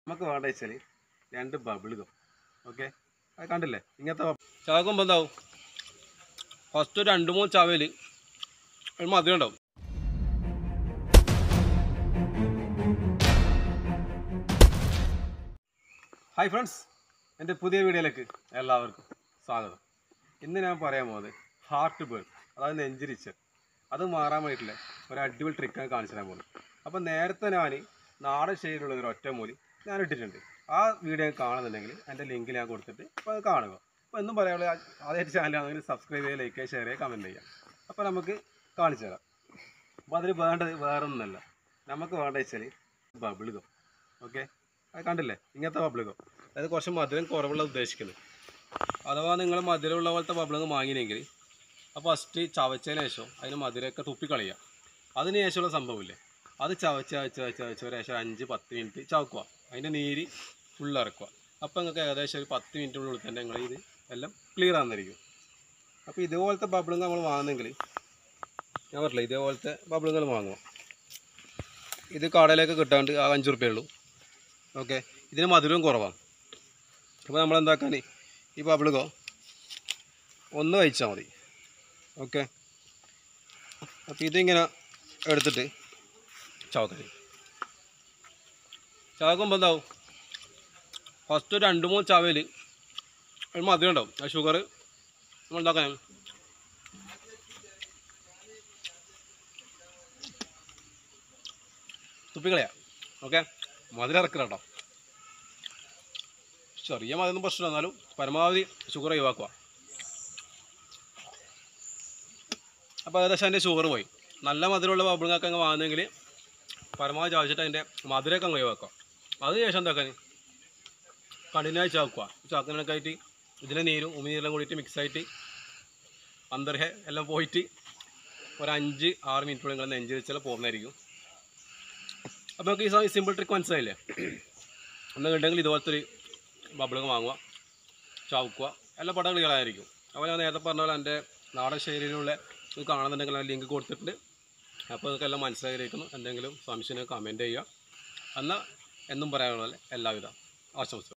നമുക്ക് വേണ്ട വെച്ചാൽ രണ്ട് ബബിളുകൾ ഓക്കെ അത് കണ്ടില്ലേ ഇങ്ങനത്തെ ചാകുമ്പോൾ എന്താവും ഫസ്റ്റ് ഒരു രണ്ട് മൂന്ന് ചവയിൽ ഒരു മധുരം ഉണ്ടാവും ഹായ് ഫ്രണ്ട്സ് എൻ്റെ പുതിയ വീഡിയോയിലേക്ക് എല്ലാവർക്കും സ്വാഗതം ഇന്ന് ഞാൻ പറയാൻ പോകുന്നത് ഹാർട്ട് ബേൺ അതായത് നെഞ്ചിരിച്ച് അത് മാറാൻ വേണ്ടിയിട്ടുള്ള ഒരു അടിപൊളി ട്രിക്കാണ് കാണിച്ചു തരാൻ പോകുന്നത് അപ്പോൾ നേരത്തെ ഞാൻ നാടൻ ശൈലിയിലുള്ള ഒരു ഒറ്റമൂലി ഞാൻ ഇട്ടിട്ടുണ്ട് ആ വീഡിയോ കാണുന്നുണ്ടെങ്കിൽ എൻ്റെ ലിങ്ക് ഞാൻ കൊടുത്തിട്ട് അപ്പോൾ അത് കാണുക അപ്പോൾ എന്നും പറയാനുള്ള ആദ്യമായിട്ട് ചാനലാണെങ്കിൽ സബ്സ്ക്രൈബ് ചെയ്യുക ലൈക്ക് ചെയ്യുക ഷെയർ ചെയ്യുക കമൻറ്റ് ചെയ്യുക അപ്പോൾ നമുക്ക് കാണിച്ചു തരാം അപ്പോൾ അതിന് വേണ്ടത് വേറെ ഒന്നുമല്ല നമുക്ക് വേണ്ട വെച്ചാൽ ബബിളുകം ഓക്കെ അത് കണ്ടില്ലേ ഇങ്ങനത്തെ ബബിളുകം അതായത് കുറച്ച് മധുരം കുറവുള്ള ഉദ്ദേശിക്കുന്നത് അഥവാ നിങ്ങൾ മധുരമുള്ള പോലത്തെ ബബിളുകൾ വാങ്ങിയെങ്കിൽ അപ്പോൾ ഫസ്റ്റ് ചവച്ചതിന് ശേഷം അതിന് മധുരമൊക്കെ തുപ്പിക്കളയുക അതിന് ശേഷമുള്ള സംഭവമില്ലേ അത് ചവച്ച് ചവച്ച് ചവച്ച് ചവച്ച് ഒരു ശേഷം അഞ്ച് പത്ത് മിനിറ്റ് ചവക്കുക അതിൻ്റെ നീര് ഫുള്ള് ഇറക്കുക അപ്പോൾ നിങ്ങൾക്ക് ഏകദേശം ഒരു പത്ത് മിനിറ്റിനുള്ളിൽ തന്നെ നിങ്ങൾ ഇത് എല്ലാം ക്ലിയർ ആകുന്നതായിരിക്കും അപ്പോൾ ഇതുപോലത്തെ ബബിളുകൾ നമ്മൾ വാങ്ങുന്നെങ്കിൽ ഞാൻ പറഞ്ഞില്ല ഇതേപോലത്തെ ബബിളുകൾ വാങ്ങുക ഇത് കടയിലേക്ക് കിട്ടാണ്ട് ആ അഞ്ച് റുപ്യേ ഉള്ളൂ ഓക്കെ ഇതിന് മധുരവും കുറവാണ് അപ്പോൾ നമ്മൾ എന്താക്കാൻ ഈ ബബിളുകോ ഒന്ന് കഴിച്ചാൽ മതി ഓക്കെ അപ്പോൾ ഇതിങ്ങനെ എടുത്തിട്ട് ചവക്കരി ചവക്കുമ്പോൾ എന്താവും ഫസ്റ്റ് ഒരു രണ്ട് മൂന്ന് ചവയിൽ ഒരു മധുരം ഉണ്ടാവും ആ ഷുഗർ നമ്മൾ എന്താക്കാൻ തുപ്പിക്കളയാ ഓക്കെ മധുരം ഇറക്കില്ല കേട്ടോ ചെറിയ മധുരം പ്രശ്നം എന്നാലും പരമാവധി ഷുഗർ ഒഴിവാക്കുക അപ്പോൾ ഏകദേശം അതിൻ്റെ ഷുഗർ പോയി നല്ല മധുരമുള്ള ബബിളൊക്കെ അങ്ങ് വാങ്ങുന്നെങ്കിൽ പരമാവധി ചാവിച്ചിട്ട് അതിൻ്റെ മധുരമൊക്കെ അങ്ങ് ഒഴിവാക്കുക അതിനുശേഷം എന്താക്കാൻ കഠിനമായി ചാക്കുക ചാക്കുന്നതിനൊക്കെ ആയിട്ട് ഇതിൻ്റെ നീരും ഉമിനീരെല്ലാം കൂടിയിട്ട് മിക്സായിട്ട് അന്തർഹ എല്ലാം പോയിട്ട് ഒരു അഞ്ച് ആറ് മിനിറ്റ് നിങ്ങൾ നെഞ്ച് വെച്ചാൽ പോകുന്നതായിരിക്കും അപ്പോൾ നമുക്ക് ഈ സിമ്പിൾ ട്രിക്ക് മനസ്സിലായില്ലേ എന്നുണ്ടെങ്കിൽ ഇതുപോലത്തെ ഒരു ബബിളൊക്കെ വാങ്ങുക ചാവുക്കുക എല്ലാ പടം ക്ലിയർ ആയിരിക്കും അപ്പോൾ ഞാൻ നേരത്തെ പറഞ്ഞ പോലെ എൻ്റെ നാടൻ ശൈലിയിലുള്ള ഇത് കാണുന്നുണ്ടെങ്കിൽ ഞാൻ ലിങ്ക് കൊടുത്തിട്ടുണ്ട് അപ്പോൾ നിങ്ങൾക്ക് എല്ലാം മനസ്സിലായിരിക്കുന്നു എന്തെങ്കിലും സംശയം കമൻറ്റ് ചെയ്യുക എന്നാൽ എന്നും പറയാനുള്ള എല്ലാവിധ ആശംസകളും